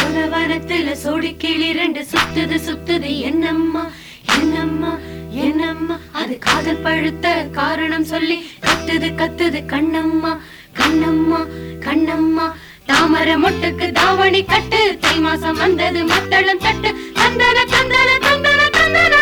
சோழவனத்துல சோடி கிளி ரெண்டு சுத்துது சுத்துது என்னம்மா என்னம்மா என்னம்மா அது காதல் பழுத்த காரணம் சொல்லி கத்துது கத்துது கண்ணம்மா கண்ணம்மா கண்ணம்மா தாமரை மொட்டுக்கு தாவணி கட்டு தை மாசம் வந்தது மத்தளம் தட்டு தந்தன தந்தன தந்தன தந்தனா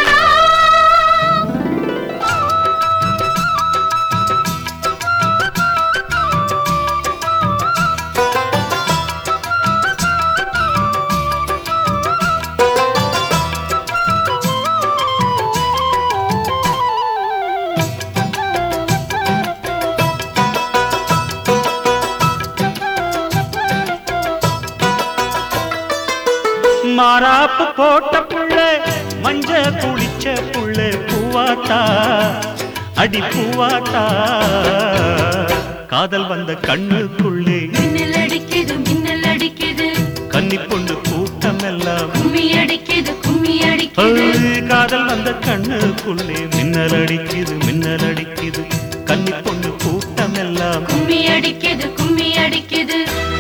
மாறாப்பு போட்ட புள்ள மஞ்ச குளிச்ச புள்ள பூவாத்தா அடி பூவாத்தா காதல் வந்த கண்ணுக்குள்ளே மின்னல் அடிக்குது மின்னல் அடிக்குது கன்னி பொண்ணு கூட்டம் எல்லாம் கும்மி அடிக்குது கும்மி அடிக்குது காதல் வந்த கண்ணுக்குள்ளே மின்னல் அடிக்குது மின்னல் அடிக்குது கன்னி பொண்ணு கூட்டம் எல்லாம் கும்மி அடிக்குது கும்மி அடிக்குது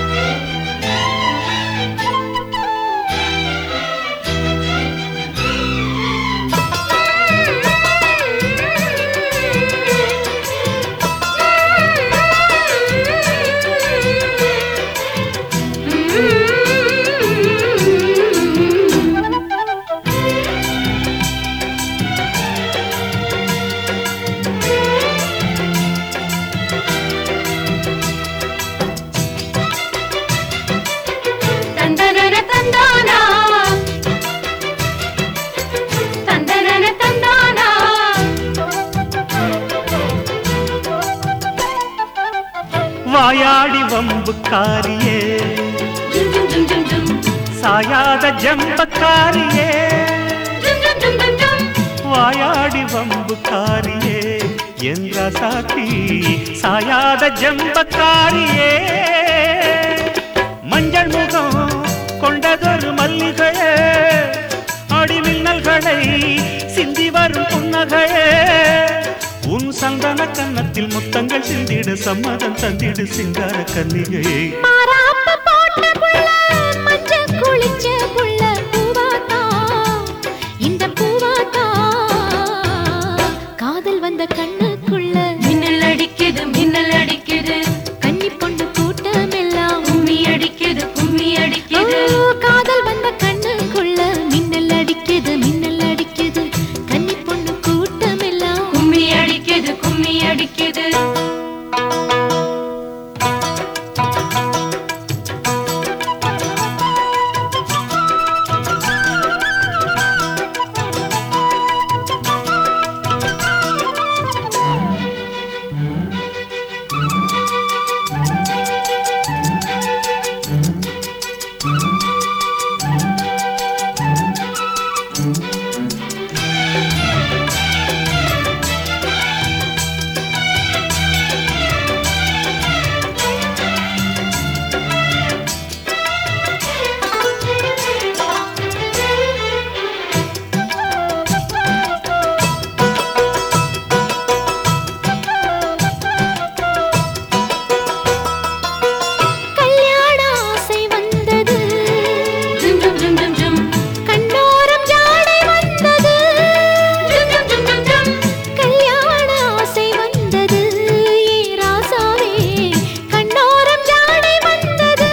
தந்தனன தந்தானா தந்தனன தந்தானா வாயாடி வம்புக்காரியே ஜும் ஜும் ஜும் ஜும் ஜும் சாயாத ஜம்பக்காரியே ஜும் ஜும் ஜும் ஜும் ஜும் வாயாடி வம்புக்காரியே என்ற சாத்தி சாயாத ஜம்பக்காரியே மஞ்சள் முகம் கொண்டதொரு மல்லிகையே அடி மின்னல்களை சிந்தி வரும் புன்னகையே உன் சந்தன கன்னத்தில் முத்தங்கள் சிந்திடு சம்மதம் தந்திடு சிங்கார கன்னிகையே மாறாப்ப போட்ட புள்ள மஞ்ச குளிச்ச புள்ள பூவாத்தா இந்த பூவாத்தா காதல் வந்த கண்ணுக்குள்ள மின்னல் அடிக்குது மின்னல் அடிக்குது கன்னி பொண்ணு கூட்டம் எல்லாம் கும்மி அடிக்குது கும்மி அடிக்குது காதல் வந்த கண்ணுக்குள்ள மின்னல் அடிக்குது மின்னல் அடிக்குது கன்னி பொண்ணு கூட்டம் எல்லாம் கும்மி அடிக்குது கும்மி அடிக்குது கல்யாண ஆசை வந்தது ஜும் ஜும் ஜும் ஜும் ஜும் கண்ணோரம் ஜாடை வந்தது ஜும் ஜும் ஜும் ஜும் ஜும் கல்யாண ஆசை வந்தது ஏ ராசாவே கண்ணோரம் ஜாடை வந்தது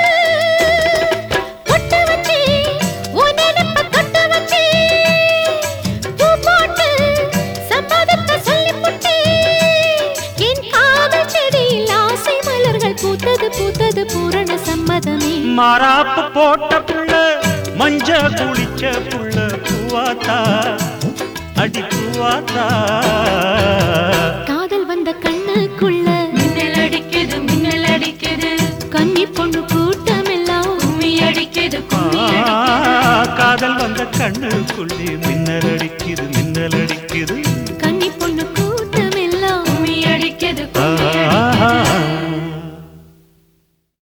பொட்டு வச்சி உன் நினைப்ப தொட்டு வச்சி பூ போட்டு சம்மதத்தை சொல்லி புட்டி என் காதல் செடியில் ஆசை மலர்கள் பூத்தது பூத்தது பூரண சம்மதமே மாறாப்பு போட்ட புள்ள மஞ்ச குளிச்ச புள்ள பூவாத்தா அடி பூவாத்தா காதல் வந்த கண்ணுக்குள்ள மின்னல் அடிக்குது மின்னல் அடிக்குது கன்னி பொண்ணு கூட்டம் எல்லாம் கும்மி அடிக்குது கும்மி ஆ, அடிக்குது காதல் வந்த கண்ணுக்குள்ளே மின்னல் அடிக்குது மின்னல் அடிக்குது கன்னி பொண்ணு